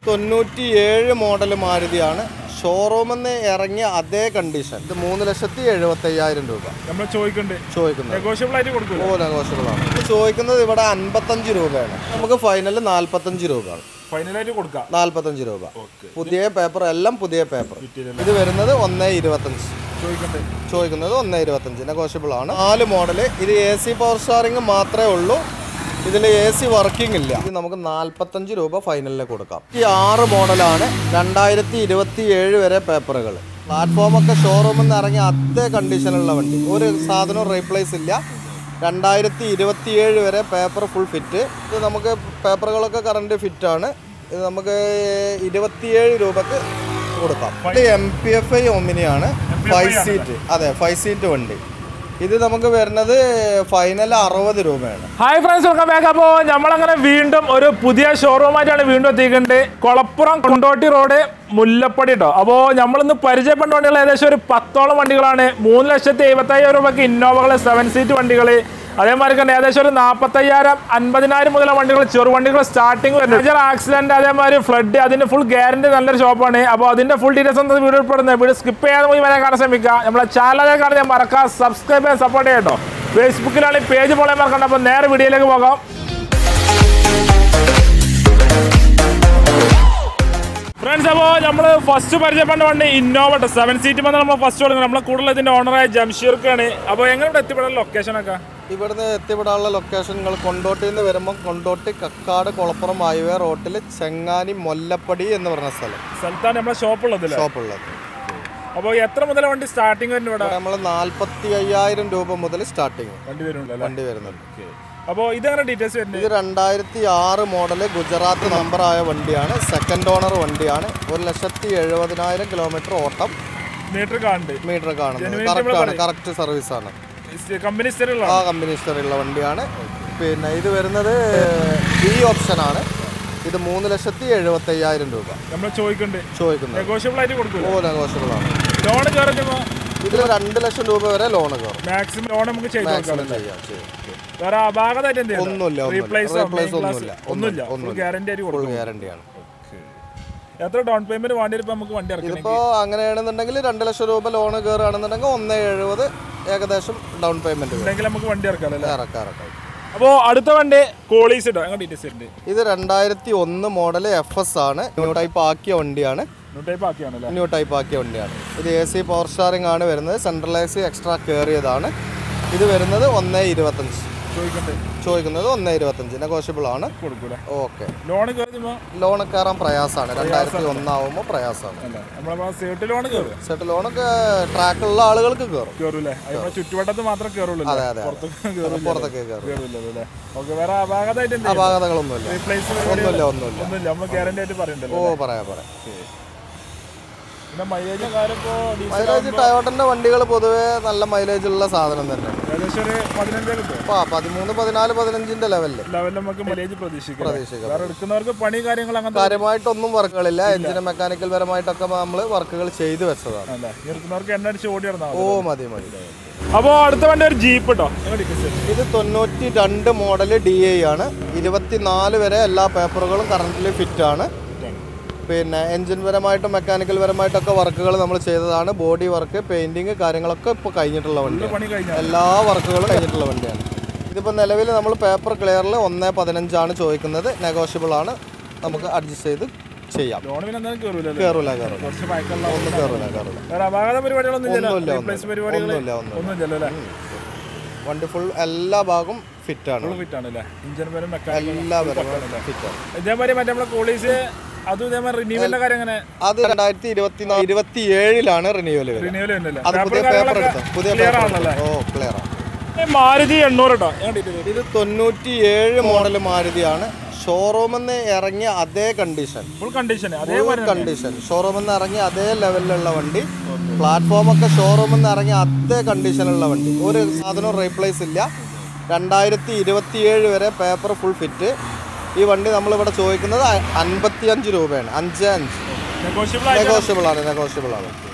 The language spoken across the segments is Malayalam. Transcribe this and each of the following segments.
തൊണ്ണൂറ്റി ഏഴ് മോഡൽ മാരുതിയാണ് ഷോറൂമിൽ നിന്ന് ഇറങ്ങിയ അതേ കണ്ടീഷൻ ഇത് മൂന്ന് ലക്ഷത്തി എഴുപത്തി അയ്യായിരം രൂപ നമ്മൾ ചോദിക്കണ്ട് ചോദിക്കുന്നത് നെഗോഷ്യബിൾ ആയിട്ട് കൊടുക്കൂല ഓ നെഗോഷ്യബിൾ ആണ് ഇത് ചോദിക്കുന്നത് ഇവിടെ അൻപത്തഞ്ച് രൂപയാണ് നമുക്ക് ഫൈനൽ നാൽപ്പത്തഞ്ച് രൂപയാണ് ഫൈനലായിട്ട് കൊടുക്കാം നാൽപ്പത്തഞ്ച് രൂപ ഓക്കെ പുതിയ പേപ്പർ എല്ലാം പുതിയ പേപ്പർ ഇത് വരുന്നത് ഒന്ന് ഇരുപത്തഞ്ച് ചോദിക്കണ്ട് ചോദിക്കുന്നത് ഒന്ന് ഇരുപത്തഞ്ച് നെഗോഷ്യബിൾ ആണ് നാല് മോഡൽ ഇത് എ സി പവർ സ്റ്റാറിംഗ് മാത്രമേ ഉള്ളൂ ഇതിൽ എ സി വർക്കിംഗ് ഇല്ല ഇത് നമുക്ക് നാൽപ്പത്തഞ്ച് രൂപ ഫൈനലിൽ കൊടുക്കാം ഈ ആറ് മോഡലാണ് രണ്ടായിരത്തി ഇരുപത്തി ഏഴ് വരെ പേപ്പറുകൾ പ്ലാറ്റ്ഫോമൊക്കെ ഷോറൂമിൽ നിന്ന് ഇറങ്ങിയ അതേ കണ്ടീഷനുള്ള വണ്ടി ഒരു സാധനവും റീപ്ലേസ് ഇല്ല രണ്ടായിരത്തി ഇരുപത്തി ഏഴ് വരെ പേപ്പർ ഫുൾ ഫിറ്റ് ഇത് നമുക്ക് പേപ്പറുകളൊക്കെ കറണ്ട് ഫിറ്റാണ് ഇത് നമുക്ക് ഇരുപത്തിയേഴ് രൂപക്ക് കൊടുക്കാം ഇത് എം പി എഫ് ഐ ഒമിനിയാണ് ഫൈവ് സീറ്റ് അതെ ഫൈവ് സീറ്റ് വണ്ടി ഇത് നമുക്ക് വരുന്നത് ഫൈനൽ അറുപത് രൂപയാണ് ഹായ് ഫ്രണ്ട്സ് വെൽക്കം ബാക്ക് അപ്പോൾ നമ്മളങ്ങനെ വീണ്ടും ഒരു പുതിയ ഷോറൂമായിട്ടാണ് വീണ്ടും എത്തിക്കുന്നത് കൊളപ്പുറം കൊണ്ടോട്ടി റോഡ് മുല്ലപ്പടി കേട്ടോ അപ്പോൾ നമ്മളിന്ന് പരിചയപ്പെട്ട വണ്ടികൾ ഏകദേശം ഒരു പത്തോളം വണ്ടികളാണ് മൂന്ന് ലക്ഷത്തി എഴുപത്തയ്യായിരം രൂപയ്ക്ക് ഇന്നോവകൾ സെവൻ സീറ്റ് വണ്ടികൾ അതേമാതിരി തന്നെ ഏകദേശം ഒരു നാൽപ്പത്തയ്യായിരം അൻപതിനായിരം മുതലുള്ള വണ്ടികൾ ചെറുവണ്ടികൾ സ്റ്റാർട്ടിങ് വരുന്നത് മേജർ ആക്സിഡന്റ് അതേമാതിരി ഫ്ലഡ് അതിന്റെ ഫുൾ ഗ്യാരണ്ടി നല്ലൊരു ഷോപ്പാണ് അപ്പോൾ അതിന്റെ ഫുൾ ഡീറ്റെയിൽസ് ഒന്ന് വീഡിയോ ഉൾപ്പെടുന്നത് വീഡിയോ സ്കിപ്പ് ചെയ്യാതെ പോയി വരാൻ കാണാൻ ശ്രമിക്കുക നമ്മളെ ചാനലിനെ കാണാൻ ഞാൻ മറക്കാം സബ്സ്ക്രൈബ് ചെയ്യാൻ സപ്പോർട്ട് ചെയ്യട്ടോ ഫേസ്ബുക്കിലാണ് പേജ് പോലെ മറക്കണ്ട അപ്പോൾ നേരെ വീഡിയോയിലേക്ക് പോകാം ഫ്രണ്ട്സ് അപ്പോൾ നമ്മൾ ഫസ്റ്റ് പരിചയപ്പെട്ട വണ്ടി ഇന്നോവ സെവൻ സീറ്റ് വന്ന് നമ്മൾ ഫസ്റ്റ് കൊടുക്കുന്നത് നമ്മളെ കൂടുതൽ ഇതിന്റെ ഓണറായ ജംഷീർക്കാണ് അപ്പോൾ എങ്ങനെ ഇവിടെ എത്തിപ്പെടാൻ ലൊക്കേഷനൊക്കെ ഇവിടുന്ന് എത്തിപ്പെടാനുള്ള ലൊക്കേഷനുകൾ കൊണ്ടോട്ടിയിൽ നിന്ന് വരുമ്പോൾ കൊണ്ടോട്ടി കക്കാട് കുളപ്പുറം ഹൈവേ റോട്ടിൽ ചെങ്ങാനി മൊല്ലപ്പടി എന്ന് പറഞ്ഞ സ്ഥലം സ്ഥലത്താണ് നമ്മളെ ഷോപ്പ് ഉള്ളത് ഷോപ്പുള്ളത് അപ്പോൾ എത്ര മുതൽ വണ്ടി സ്റ്റാർട്ടിങ് വരുന്നത് ഇവിടെ നമ്മൾ നാൽപ്പത്തി അയ്യായിരം രൂപ മുതൽ സ്റ്റാർട്ടിങ് വണ്ടി വരുന്നുണ്ട് വണ്ടി വരുന്നുണ്ട് അപ്പോൾ ഇതെങ്ങനെ ഡീറ്റെയിൽസ് വരുന്നത് ഇത് രണ്ടായിരത്തി ആറ് മോഡല് ഗുജറാത്ത് നമ്പറായ വണ്ടിയാണ് സെക്കൻഡ് ഓണർ വണ്ടിയാണ് ഒരു ലക്ഷത്തി എഴുപതിനായിരം കിലോമീറ്റർ ഓട്ടം മീറ്റർ കാണുന്നുണ്ട് മീറ്റർ കാണുന്നത് കറക്റ്റ് ആണ് കറക്റ്റ് സർവീസ് ആണ് കമ്പനി സ്റ്റേറിലുള്ള ആ കമ്പനി ഹിസ്റ്ററിയുള്ള വണ്ടിയാണ് പിന്നെ ഇത് വരുന്നത് ബി ഓപ്ഷൻ ആണ് ഇത് മൂന്ന് ലക്ഷത്തി എഴുപത്തി അയ്യായിരം രൂപ നമ്മൾ ചോദിക്കുന്നുണ്ട് ചോദിക്കുന്നത് നെഗോഷ്യബിൾ ആയിട്ട് കൊടുക്കൂല ഓ നെഗോഷ്യബിൾ ആണ് ലോൺ കയറുമ്പോൾ ഇതിൽ രണ്ട് ലക്ഷം രൂപ വരെ ലോൺ കയറും മാക്സിമം ലോൺ നമുക്ക് ചെയ്ത് കൊടുക്കാം മാക്സിമം ചെയ്യാം ചെയ്യാം. വേറെ അപാകതമായിട്ട് എന്ത് ഒന്നുമില്ല, ഒന്നുമില്ല. റീപ്ലേസ് Replace ഒന്നുമില്ല. ഒന്നുമില്ല ഫുൾ ഗ്യാരണ്ടി ആയിട്ട് കൊടുക്കും ഫുൾ ഗ്യാരണ്ടിയാണ് എത്ര ഡൗൺ പേയ്മെന്റ് വേണ്ടി വരും ഇപ്പൊ നമുക്ക് വണ്ടി ഇറക്കണം ഇതിപ്പോ അങ്ങനെയാണെന്നുണ്ടെങ്കിൽ രണ്ട് ലക്ഷം രൂപ ലോൺ കയറുകയാണെന്നുണ്ടെങ്കിൽ ഒന്ന് എഴുപത് ഏകദേശം ഡൗൺ പേയ്മെന്റ് വരും ഉണ്ടെങ്കിൽ നമുക്ക് വണ്ടി ഇറക്കാം അല്ലേ ഇറക്കാം ഇറക്കാം അപ്പോൾ അടുത്ത വണ്ടി കോളീസ് ഇട്ടോ അങ്ങനെ ഡീറ്റെയിൽസ് ഉണ്ട് ഇത് രണ്ടായിരത്തി ഒന്ന് മോഡൽ എഫ് എസ് ആണ് ന്യൂ ടൈപ്പ് ആക്കിയ വണ്ടിയാണ് ടൈപ്പ് ആക്കിയാണല്ലേ ന്യൂ ടൈപ്പ് ആക്കിയ വണ്ടിയാണ് ഇത് എ സി പവർ സ്റ്റാറിംഗ് ആണ് വരുന്നത് സെൻട്രൽ എ സി എക്സ്ട്രാ കയറിയതാണ് ഇത് വരുന്നത് ഒന്ന് ഇരുപത്തഞ്ച് ചോദിക്കട്ടെ ചോദിക്കുന്നത് ഒന്ന് ഇരുപത്തഞ്ച് നെഗോഷ്യബിൾ ആണ് കൊടുക്കൂല ഓക്കെ ലോൺ കയറുമ്പോൾ ലോൺ കയറാൻ പ്രയാസമാണ് രണ്ടായിരത്തി ഒന്നാവുമ്പോൾ പ്രയാസമാണ് അല്ല നമ്മളെ സേർട്ട് ലോൺ കയറും സെറ്റ് ലോണൊക്കെ ട്രാക്കുള്ള ആളുകൾക്ക് കയറും കയറൂലേ നമ്മുടെ ചുറ്റുവട്ടത്ത് മാത്രം കയറുള്ളൂ അതെ അതെ പുറത്തൊക്കെ കയറില്ല പുറത്തൊക്കെ കയറും കയറില്ലല്ലോ അല്ലേ ഓക്കെ വേറെ അപാകതമായിട്ട് എന്ത് അപാകതകളൊന്നുമില്ല റീപ്ലേസ് ഒന്നുമില്ല ഒന്നുമില്ല ഒന്നുമില്ല നമ്മൾ ഗ്യാരണ്ടി ആയിട്ട് പറയണ്ടല്ലോ ഓ പറയാം പറയാം പിന്നെ മൈലേജും കാര്യം ഇപ്പോൾ ഡീസൽ മൈലേജ് ടയോട്ടന്റെ വണ്ടികൾ പൊതുവേ നല്ല മൈലേജ് ഉള്ള സാധനം തന്നെ ഏകദേശം ഒരു പതിനഞ്ചേ കിട്ടും അപ്പൊ ആ പതിമൂന്ന് പതിനാല് പതിനഞ്ചിന്റെ ലെവലില് ലെവലിൽ നമുക്ക് മൈലേജ് പ്രതീക്ഷിക്കാം പ്രതീക്ഷിക്കാം വേറെ എടുക്കുന്നവർക്ക് പണി കാര്യങ്ങൾ അങ്ങനത്തെ കാര്യമായിട്ടൊന്നും വർക്കുകളില്ല എഞ്ചിന് മെക്കാനിക്കൽ പരമായിട്ടൊക്കെ നമ്മൾ വർക്കുകൾ ചെയ്തു വെച്ചതാണ് അല്ല എടുക്കുന്നവർക്ക് എണ്ണ അടിച്ച് ഓടി നടന്നാൽ ഓ മതി മതി മതി അപ്പോൾ അടുത്ത വണ്ടി ഒരു ജീപ്പ് കേട്ടോ നിങ്ങൾ ഡിക്കസ് ഇത് തൊണ്ണൂറ്റി രണ്ട് മോഡൽ ഡി ഐ ആണ് ഇരുപത്തിനാല് വരെ എല്ലാ പേപ്പറുകളും കറണ്ടിൽ ഫിറ്റ് ആണ് പിന്നെ എഞ്ചിൻ പരമായിട്ടും മെക്കാനിക്കൽ പരമായിട്ടൊക്കെ വർക്കുകൾ നമ്മൾ ചെയ്തതാണ് ബോഡി വർക്ക് പെയിന്റിങ് കാര്യങ്ങളൊക്കെ ഇപ്പോൾ കഴിഞ്ഞിട്ടുള്ള വണ്ടിയാണ് പണി കഴിഞ്ഞാൽ എല്ലാ വർക്കുകളും കഴിഞ്ഞിട്ടുള്ള വണ്ടിയാണ് ഇതിപ്പോൾ നിലവിൽ നമ്മൾ പേപ്പർ ക്ലിയറിൽ ഒന്ന് പതിനഞ്ചാണ് ചോദിക്കുന്നത് നെഗോഷ്യബിൾ ആണ് നമുക്ക് അഡ്ജസ്റ്റ് ചെയ്ത് ചെയ്യാം ലോൺ പിന്നെ എന്തായാലും കയറൂലല്ലോ കയറൂല കയറൂല കുറച്ച് മയക്കുള്ള ഒന്നും കയറൂല കയറൂല വേറെ അപാകത പരിപാടികളൊന്നും ഇല്ല ഒന്നുമില്ല, റീപ്ലേസ് ഒന്നുമില്ല. പരിപാടികൾ ഒന്നുമില്ല, ഒന്നുമില്ല. ഒന്നും ഇല്ലല്ലോ അല്ലേ വണ്ടി ഫുൾ എല്ലാ ഭാഗവും ഫിറ്റ് ആണ് ഫുൾ ഫിറ്റ് ആണ് അല്ലേ ഇഞ്ചിൻ പേരും മെക്കാനിക്കൽ എല്ലാ പരമായിട്ടും ഫിറ്റ് ആണ് ഇതേമാതിരി മറ്റേ നമ്മളെ കോളീസ് അതും ഇതേമാതിരി റിന്യൂവലിന്റെ കാര്യം എങ്ങനെ അത് രണ്ടായിരത്തി ഇരുപത്തി ഇരുപത്തി ഏഴിലാണ് റിന്യൂവൽ വരുന്നത് റിന്യൂവൽ ഉണ്ടല്ലേ അത് പുതിയ പേപ്പർ എടുത്തു പുതിയ ക്ലിയർ പേപ്പർ ആണല്ലേ ഓ ക്ലിയർ ആണ് മാരുതി എണ്ണൂറ് കേട്ടോ ഞാൻ ഡീറ്റെയിൽ ഇത് തൊണ്ണൂറ്റി ഏഴ് മോഡൽ മാരുതിയാണ് ഷോറൂമിൽ നിന്ന് ഇറങ്ങിയ അതേ കണ്ടീഷൻ ഫുൾ കണ്ടീഷൻ അതേ ഫുൾ കണ്ടീഷൻ ഷോറൂമിൽ നിന്ന് ഇറങ്ങിയ അതേ ലെവലിലുള്ള വണ്ടി പ്ലാറ്റ്ഫോമൊക്കെ ഷോറൂമിൽ നിന്ന് ഇറങ്ങിയ അതേ കണ്ടീഷനിലുള്ള വണ്ടി ഒരു സാധനവും റീപ്ലേസ് ഇല്ല രണ്ടായിരത്തി ഇരുപത്തിയേഴ് വരെ പേപ്പർ ഫുൾ ഫിറ്റ് ഈ വണ്ടി നമ്മളിവിടെ ചോദിക്കുന്നത് അൻപത്തി അഞ്ച് രൂപയാണ് അഞ്ച് അഞ്ച് നെഗോഷ്യബിൾ ആയി നെഗോഷ്യബിൾ ആണ് നെഗോഷ്യബിൾ ആണ്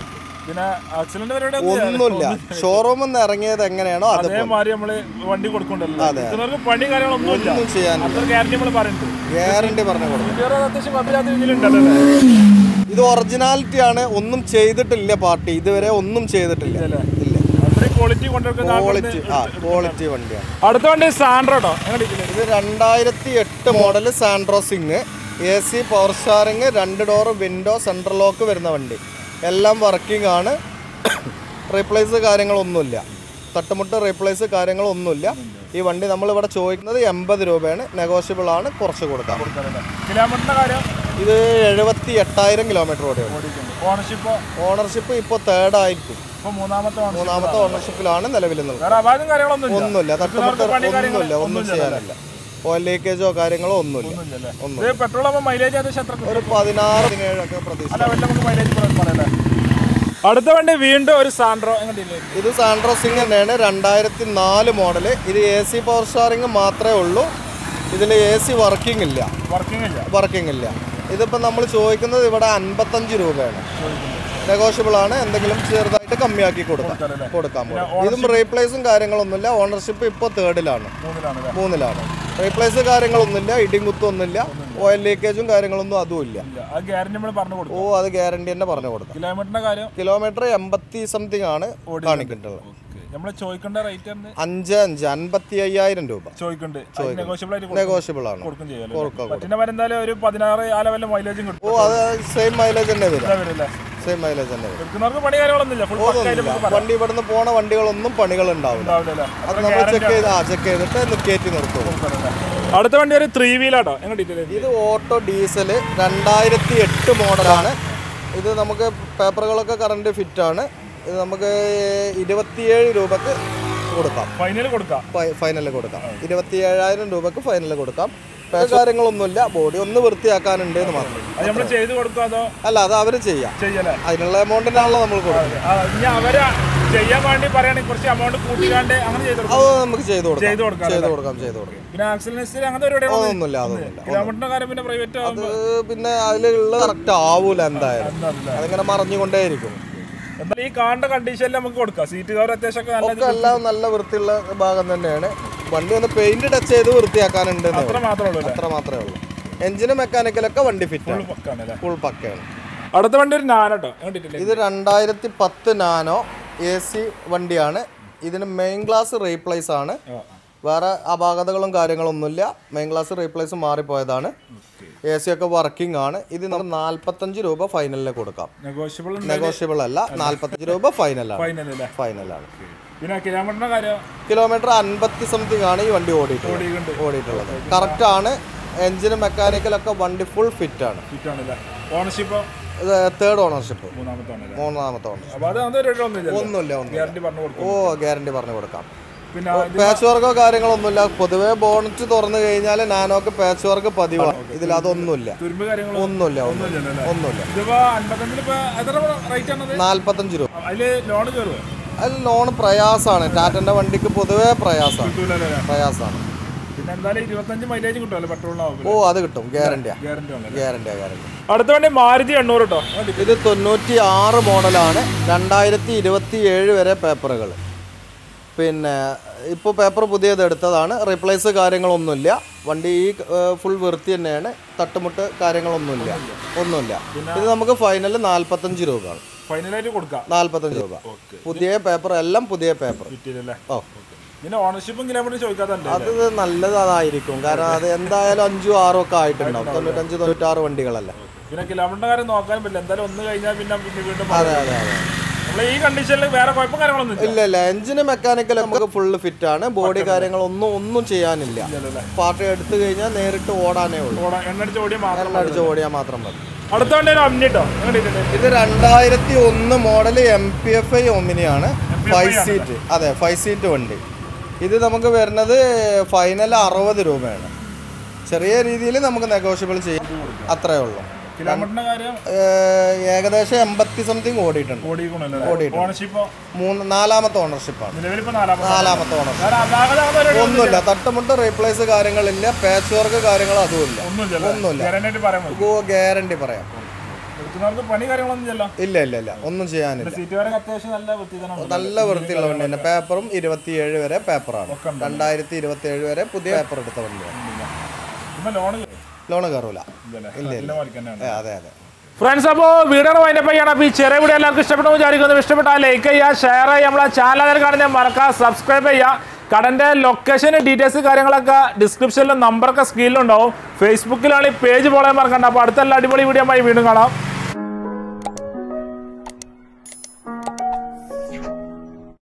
പിന്നെ ആക്സിഡന്റ് പരിപാടി ഒന്നുമില്ല ഷോറൂമിൽ നിന്ന് ഇറങ്ങിയത് എങ്ങനെയാണോ അത് അതേമാതിരി നമ്മള് വണ്ടി കൊടുക്കണ്ടല്ലോ ഇവർക്ക് പണി കാര്യങ്ങളൊന്നുമില്ല ഒന്നും ചെയ്യാൻ അത്ര ഗ്യാരണ്ടി നമ്മൾ പറയുന്നുണ്ട് ഗ്യാരണ്ടി പറഞ്ഞു കൊടുക്കും ഇന്റീരിയർ അത്യാവശ്യം കുഴപ്പമില്ലാത്ത രീതിയിലുണ്ടല്ലോ അല്ലേ ഇത് ഒറിജിനാലിറ്റി ആണ് ഒന്നും ചെയ്തിട്ടില്ല പാർട്ടി ഇതുവരെ ഒന്നും ചെയ്തിട്ടില്ല ഇല്ലല്ലേ? ഇല്ല അത്രയും ക്വാളിറ്റി കൊണ്ടുവരുന്ന ക്വാളിറ്റി ആ ക്വാളിറ്റി വണ്ടിയാണ് അടുത്ത വണ്ടി സാൻഡ്രോ കേട്ടോ എങ്ങനെ ഇത് രണ്ടായിരത്തി എട്ട് model Santro Xing A C power steering രണ്ട് ഡോർ വിൻഡോ സെൻട്രൽ ലോക്ക് വരുന്ന വണ്ടി എല്ലാം വർക്കിംഗ് ആണ് റീപ്ലേസ് കാര്യങ്ങളൊന്നുമില്ല തട്ടുമുട്ട് റീപ്ലേസ് കാര്യങ്ങളൊന്നുമില്ല ഈ വണ്ടി നമ്മളിവിടെ ചോദിക്കുന്നത് എൺപത് രൂപയാണ് നെഗോഷ്യബിൾ ആണ് കുറച്ച് കൊടുക്കാം കിലോമീറ്ററിന്റെ കാര്യം ഇത് എഴുപത്തി എട്ടായിരം കിലോമീറ്റർ ഓടിയാണ് ഓടിക്കുന്നുണ്ട് ഓണർഷിപ്പ് ഓണർഷിപ്പ് ഇപ്പോൾ തേർഡ് ആയിരിക്കും ഇപ്പൊ മൂന്നാമത്തെ ഓണർഷിപ്പ് മൂന്നാമത്തെ ഓണർഷിപ്പിലാണ് നിലവിൽ നിൽക്കുന്നത് വേറെ അപായം കാര്യങ്ങളൊന്നും ഇല്ല ഒന്നുമില്ല തട്ടുമുട്ട് ഇവർക്ക് പണി കാര്യങ്ങൾ ഒന്നുമില്ല ഒന്നും ചെയ്യാനില്ല ഓയിൽ ലീക്കേജോ കാര്യങ്ങളോ ഒന്നുമില്ല ഒന്നുമില്ലല്ലേ ഒന്നും ഇത് പെട്രോൾ ആകുമ്പോൾ മൈലേജ് ഏകദേശം എത്ര കിട്ടും? ഒരു പതിനാറ് പതിനേഴൊക്കെ പ്രതീക്ഷ അല്ല വല്ല നമുക്ക് മൈലേജ് പറയല്ലേ അടുത്ത വണ്ടി വീണ്ടും ഒരു സാൻഡ്രോ എങ്ങനെ ഇത് സാൻഡ്രോ സിംഗ് തന്നെയാണ് രണ്ടായിരത്തി നാല് മോഡല് ഇത് എ സി പവർ സ്റ്റാറിങ് മാത്രമേ ഉള്ളൂ ഇതിൽ എ സി വർക്കിംഗ് ഇല്ല വർക്കിംഗ് ഇല്ല വർക്കിംഗ് ഇല്ല ഇതിപ്പോൾ നമ്മൾ ചോദിക്കുന്നത് ഇവിടെ അൻപത്തഞ്ച് രൂപയാണ് നെഗോഷ്യബിൾ ആണ് എന്തെങ്കിലും ചെറുതായിട്ട് കമ്മിയാക്കി കൊടുക്കാം കൊടുക്കാമല്ലേ? കൊടുക്കാൻ പോകും ഇതും റീപ്ലേസും കാര്യങ്ങളൊന്നുമില്ല ഓണർഷിപ്പ് ഇപ്പോൾ തേർഡിലാണ് മൂന്നിലാണ് അല്ലേ മൂന്നിലാണ് റീപ്ലേസ് കാര്യങ്ങളൊന്നുമില്ല ഇടിയും കുത്തൊന്നുമില്ല ഓയിൽ ലീക്കേജും കാര്യങ്ങളൊന്നും അതും ഇല്ല ഇല്ല ആ ഗ്യാരണ്ടി നമ്മൾ പറഞ്ഞു കൊടുക്കും ഓ അത് ഗ്യാരണ്ടി തന്നെ പറഞ്ഞു കൊടുക്കാം കിലോമീറ്ററിന്റെ കാര്യം കിലോമീറ്റർ എൺപത്തി സംതിങ് ആണ് കാണിക്കുന്നത് നമ്മൾ ചോദിക്കേണ്ട റേറ്റ് ആണ് അഞ്ച് അഞ്ച് അൻപത്തി അയ്യായിരം രൂപ ചോദിക്കുന്നുണ്ട് നെഗോഷ്യബിൾ ആയിട്ട് കൊടുക്കും- നെഗോഷ്യബിൾ ആണ് കൊടുക്കും ചെയ്യാം കൊടുക്കാം പറ്റിന വരെ എന്തായാലും ഒരു പതിനാറ് ആ ലെവലിൽ മൈലേജും കിട്ടും ഓ അത് സെയിം മൈലേജ് തന്നെ വരും ഇതാ വരില്ലേ സെയിം മൈലേജ് തന്നെ വരും എടുക്കുന്നവർക്ക് പണി കാര്യങ്ങളൊന്നുമില്ല ഫുൾ പക്കായിട്ട് നമുക്ക് പറയാം വണ്ടി ഇവിടുന്ന് പോണ വണ്ടികളൊന്നും പണികൾ ഉണ്ടാവില്ല ഉണ്ടാവില്ലല്ലേ അത് നമ്മൾ ചെക്ക് ചെയ്ത് ആ ചെക്ക് ചെയ്തിട്ട് ഒന്ന് കയറ്റി നിർത്തും അടുത്ത വണ്ടി ഒരു ത്രീ വീലാട്ടോ എങ്ങനെ ഡീറ്റെയിൽ ഇത് ഓട്ടോ ഡീസൽ രണ്ടായിരത്തി എട്ട് മോഡലാണ് ഇത് നമുക്ക് പേപ്പറുകളൊക്കെ കറണ്ട് ഫിറ്റ് ആണ് ഇത് നമുക്ക് ഇരുപത്തിയേഴ് രൂപക്ക് കൊടുക്കാം ഫൈനൽ കൊടുക്കാം ഫൈനൽ കൊടുക്കാം ഇരുപത്തി ഏഴായിരം രൂപക്ക് ഫൈനൽ കൊടുക്കാം വേറെ കാര്യങ്ങളൊന്നുമില്ല ബോഡി ഒന്ന് വൃത്തിയാക്കാനുണ്ട് എന്ന് മാത്രം അത് നമ്മൾ ചെയ്ത് കൊടുക്കുക അതോ അല്ല അത് അവർ ചെയ്യാം ചെയ്യല്ലേ അതിനുള്ള എമൗണ്ടിനാണല്ലോ നമ്മൾ കൊടുക്കുന്നത് ആ, ഇനി അവര് ചെയ്യാൻ വേണ്ടി പറയുകയാണെങ്കിൽ കുറച്ച് എമൗണ്ട് കൂട്ടിക്കാണ്ട് അങ്ങനെ ചെയ്ത് കൊടുക്കും അത് നമുക്ക് ചെയ്ത് കൊടുക്കാം ചെയ്ത് കൊടുക്കാം ചെയ്ത് കൊടുക്കാം ചെയ്ത് കൊടുക്കാം പിന്നെ ആക്സിഡൻസിൽ അങ്ങനത്തെ പരിപാടികളൊന്നും അതൊന്നുമില്ല അതൊന്നുമില്ല കിലോമീറ്ററിന്റെ കാര്യം പിന്നെ പ്രൈവറ്റ് അത് പിന്നെ അതിലുള്ള കറക്റ്റ് ആവൂല എന്തായാലും എന്താ അതിങ്ങനെ മറിഞ്ഞുകൊണ്ടേയിരിക്കും എന്തായാലും ഈ കാണേണ്ട കണ്ടീഷനിൽ നമുക്ക് കൊടുക്കാം സീറ്റ് കവർ അത്യാവശ്യം ഒക്കെ നല്ല ഒക്കെ എല്ലാം നല്ല വൃത്തിയുള്ള ഭാഗം തന്നെയാണ് വണ്ടി ഒന്ന് പെയിന്റ് ടച്ച് ചെയ്ത് വൃത്തിയാക്കാനുണ്ട് എന്നേ അത്ര ഉള്ളൂ. മാത്രമേ ഉള്ളൂ അല്ലേ അത്ര മാത്രമേ ഉള്ളൂ എഞ്ചിന് മെക്കാനിക്കലൊക്കെ വണ്ടി ഫിറ്റ് ആണ് പക്കാണല്ലേ ഫുൾ പക്കയാണ് അടുത്ത വണ്ടി ഒരു നാനോട്ടോ കണ്ടിട്ടില്ലേ ഇത് രണ്ടായിരത്തി പത്ത് നാനോ എ സി വണ്ടിയാണ് ഇതിന് മെയിൻ ഗ്ലാസ് റീപ്ലേസ് ആണ് വേറെ അപാകതകളും കാര്യങ്ങളൊന്നുമില്ല മെയിൻ ഗ്ലാസ് റീപ്ലേസ് മാറിപ്പോയതാണ് എ സി ഒക്കെ വർക്കിംഗ് ആണ് ഇത് നമുക്ക് നാൽപ്പത്തഞ്ച് രൂപ ഫൈനലിന് കൊടുക്കാം നെഗോഷ്യബിൾ നെഗോഷ്യബിൾ അല്ല നാൽപ്പത്തഞ്ച് രൂപ ഫൈനലാണ് ഫൈനൽ അല്ലേ ഫൈനലാണ് പിന്നെ കിലോമീറ്ററിന്റെ കാര്യം കിലോമീറ്റർ അൻപത്തി സംതിങ് ആണ് ഈ വണ്ടി ഓടിയിട്ടുള്ളത് ഓടിയുണ്ട് ഓടിയിട്ടുള്ളത് കറക്റ്റ് ആണ് എഞ്ചിന് മെക്കാനിക്കലൊക്കെ വണ്ടി ഫുൾ ഫിറ്റ് ആണ് ഫിറ്റ് ആണല്ലേ ഓണർഷിപ്പ് ഇത് തേർഡ് ഓണർഷിപ്പ് മൂന്നാമത്തെ ആണല്ലേ മൂന്നാമത്തെ ഓണർഷിപ്പ് അപ്പൊ അത് അതൊരു ഒന്നുമില്ല ഒന്നുമില്ല ഒന്നും ഗ്യാരണ്ടി പറഞ്ഞു കൊടുക്കും ഓ ഗ്യാരണ്ടി പറഞ്ഞു കൊടുക്കാം പിന്നെ പാച്ച് വർക്കോ കാര്യങ്ങളൊന്നുമില്ല പൊതുവേ ബോണറ്റ് തുറന്നു കഴിഞ്ഞാൽ നാനോക്ക് പാച്ച് വർക്ക് പതിവാണ് ഇതിൽ അതൊന്നുമില്ല തുരുമ്പ് കാര്യങ്ങൾ ഒന്നുമില്ല ഒന്നുമില്ല ഒന്നുമില്ലല്ലേ ഒന്നുമില്ല ഇതിപ്പോ അൻപത്തഞ്ചിന് ഇപ്പൊ എത്ര റേറ്റ് ആണത് നാൽപ്പത്തഞ്ച് രൂപ അതില് ലോൺ കയറുമോ അതിൽ ലോൺ പ്രയാസമാണ് ടാറ്റന്റെ വണ്ടിക്ക് പൊതുവേ പ്രയാസമാണ് കിട്ടൂലല്ലേ പ്രയാസമാണ് പിന്നെ എന്തായാലും ഇരുപത്തഞ്ച് മൈലേജ് കിട്ടുമല്ലോ പെട്രോളിനാവും ഓ അത് കിട്ടും ഗ്യാരണ്ടിയാ ഗ്യാരണ്ടി ആണല്ലേ ഗ്യാരണ്ടിയാ ഗ്യാരണ്ടി അടുത്ത വണ്ടി മാരുതി എണ്ണൂറ് കേട്ടോ ഇത് തൊണ്ണൂറ്റി ആറ് മോഡലാണ് രണ്ടായിരത്തി ഇരുപത്തി ഏഴ് വരെ പേപ്പറുകൾ പിന്നെ ഇപ്പോൾ പേപ്പർ പുതിയത് എടുത്തതാണ് റീപ്ലേസ് കാര്യങ്ങളൊന്നുമില്ല വണ്ടി ഈ ഫുൾ വൃത്തി തന്നെയാണ് തട്ടുമുട്ട് കാര്യങ്ങളൊന്നുമില്ല ഒന്നുമില്ല ഇത് നമുക്ക് ഫൈനൽ നാൽപ്പത്തഞ്ച് രൂപയാണ് ഫൈനലായിട്ട് കൊടുക്കാം നാൽപ്പത്തഞ്ച് രൂപ പുതിയ പേപ്പർ എല്ലാം പുതിയ പേപ്പർ കിട്ടിയില്ലല്ലേ ഓ പിന്നെ ഓണർഷിപ്പും കിലോമീറ്റർ ചോദിക്കാത്തല്ലേ അത് നല്ലത് അതായിരിക്കും കാരണം അത് എന്തായാലും അഞ്ചും ആറും ഒക്കെ ആയിട്ടുണ്ടാവും തൊണ്ണൂറ്റഞ്ച് തൊണ്ണൂറ്റാറ് വണ്ടികളല്ല പിന്നെ കിലോമീറ്റർ കാര്യം നോക്കാനും പറ്റില്ല എന്തായാലും ഒന്ന് കഴിഞ്ഞാൽ പിന്നെ പിന്നെ വീണ്ടും അതെ അതെ അതെ നമ്മൾ ഈ കണ്ടീഷനിൽ വേറെ കുഴപ്പം കാര്യങ്ങളൊന്നും ഇല്ല ഇല്ല ഇല്ല എഞ്ചിന് മെക്കാനിക്കൽ നമുക്ക് ഫുള്ള് ഫിറ്റ് ആണ് ബോഡി കാര്യങ്ങളൊന്നും ഒന്നും ചെയ്യാനില്ല പാർട്ടി എടുത്തു കഴിഞ്ഞാൽ നേരിട്ട് ഓടാനേ ഉള്ളൂ ഓടാ എണ്ണടിച്ച് ഓടിയാൽ മാത്രം എണ്ണ അടിച്ച് ഓടിയാൽ മാത്രം മതി അടുത്ത വണ്ടി ഒരു അമ്നിട്ടോ എങ്ങനെ ഇത് രണ്ടായിരത്തി ഒന്ന് model M P F I ഒമിനിയാണ് ഫൈവ് സീറ്റ് അതെ ഫൈവ് സീറ്റ് വണ്ടി ഇത് നമുക്ക് വരുന്നത് ഫൈനൽ അറുപത് രൂപയാണ് ചെറിയ രീതിയിൽ നമുക്ക് നെഗോഷ്യബിൾ ചെയ്യാം അത്രേ ഉള്ളൂ കിലോമീറ്ററിന്റെ കാര്യം ഏഹ് ഏകദേശം എൺപത്തി സംതിങ് ഓടിയിട്ടുണ്ട് ഓടിക്കണല്ലോ ഓണർഷിപ്പോ മൂന്ന് നാലാമത്തെ ഓണർഷിപ്പാണ് നിലവിലിപ്പോ നാലാമത് നാലാമത്തെ ഓണർഷിപ്പ് വേറെ അപാകത അങ്ങനെ ഒരു ഒന്നുമില്ല തട്ടുമുട്ട് റീപ്ലേസ് കാര്യങ്ങളില്ല പാച്ച് വർക്ക് കാര്യങ്ങൾ അതുമില്ല ഒന്നുമില്ലല്ലോ ഒന്നുമില്ല ഗ്യാരണ്ടി പറയാൻ മതി ഗ്യാരണ്ടി പറയാം എടുക്കുന്നവർക്ക് പണി കാര്യങ്ങളൊന്നും ചെല്ലാം ഇല്ല ഇല്ല ഇല്ല ഒന്നും ചെയ്യാനില്ല സീറ്റ് വരെ അത്യാവശ്യം നല്ല വൃത്തി തന്നെ ഉണ്ട്. നല്ല വൃത്തിയുള്ള വണ്ടി തന്നെ പേപ്പറും ഇരുപത്തിയേഴ് വരെ പേപ്പറാണ് രണ്ടായിരത്തി ഇരുപത്തി ഏഴ് വരെ പുതിയ പേപ്പർ എടുത്ത വണ്ടിയാണ് ഇപ്പൊ ലോൺ ലോണ് കയറൂല തന്നെയാണ് ഏ, അതെ അതെ ഫ്രണ്ട്സ് അപ്പോൾ വീഡിയോ വൈൻഡപ്പ് ചെയ്യണം അപ്പോൾ ഈ ചെറിയ വീഡിയോ എല്ലാവർക്കും ഇഷ്ടപ്പെട്ടു എന്ന് വിചാരിക്കുന്നു ഇഷ്ടപ്പെട്ടാൽ ലൈക്ക് ചെയ്യുക ഷെയർ ചെയ്യുക നമ്മളെ ചാനൽ കാണുന്നത് മറക്കുക സബ്സ്ക്രൈബ് ചെയ്യുക കടൻ്റെ ലൊക്കേഷൻ ഡീറ്റെയിൽസ് കാര്യങ്ങളൊക്കെ ഡിസ്ക്രിപ്ഷനിലും നമ്പറൊക്കെ സ്ക്രീനിലുണ്ടാവും ഫേസ്ബുക്കിലാണ് ഈ പേജ് ഫോളോ ചെയ്യാൻ മറക്കണ്ട അപ്പോൾ അടുത്ത എല്ലാ അടിപൊളി വീഡിയോ വീണ്ടും കാണാം